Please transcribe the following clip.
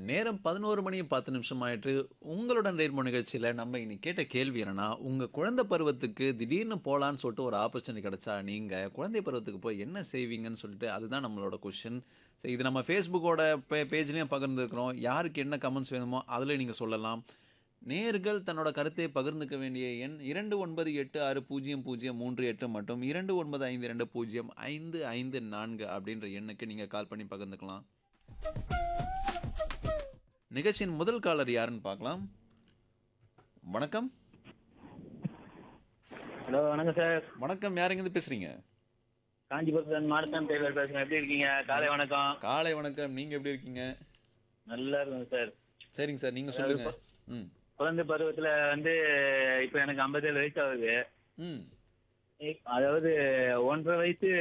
நேரம் பதினோரு மணி பத்து நிமிஷம் ஆயிட்டு உங்களுடன் நேர்மோ நிகழ்ச்சியில் நம்ம இன்னைக்கு கேட்ட கேள்வி என்னன்னா உங்கள் குழந்தை பருவத்துக்கு திடீர்னு போகலான்னு சொல்லிட்டு ஒரு ஆப்பர்ச்சுனிட்டி கிடைச்சா நீங்கள் குழந்தை பருவத்துக்கு போய் என்ன செய்வீங்கன்னு சொல்லிட்டு அதுதான் நம்மளோட கொஷின் ஸோ இது நம்ம ஃபேஸ்புக்கோட பே பேஜ்லேயும் பகிர்ந்துருக்கிறோம் யாருக்கு என்ன கமெண்ட்ஸ் வேணுமோ அதில் நீங்கள் சொல்லலாம் நேர்கள் தன்னோட கருத்தை பகிர்ந்துக்க வேண்டிய எண் இரண்டு ஒன்பது எட்டு ஆறு பூஜ்ஜியம் பூஜ்ஜியம் மூன்று எட்டு மற்றும் இரண்டு ஒன்பது ஐந்து இரண்டு பூஜ்ஜியம் ஐந்து ஐந்து நான்கு அப்படின்ற எண்ணுக்கு நீங்கள் கால் பண்ணி பகிர்ந்துக்கலாம் நிகழ்ச்சியின் முதல் காலர் யாருன்னு பார்க்கலாம் வணக்கம் ஹலோ வணக்கம் சார் வணக்கம் யாருங்க பேசுறீங்க காஞ்சிபுரத்தில் மாடத்தான் டெய்லர் பேசுறேன் எப்படி இருக்கீங்க காலை வணக்கம் காலை வணக்கம் நீங்க எப்படி இருக்கீங்க நல்லா இருக்கும் சார் சரிங்க சார் நீங்க சொல்லுங்க ம் குழந்தை பருவத்துல வந்து இப்போ எனக்கு ஐம்பத்தேழு வயசு ஆகுது ம் அதாவது ஒன்றரை வயசு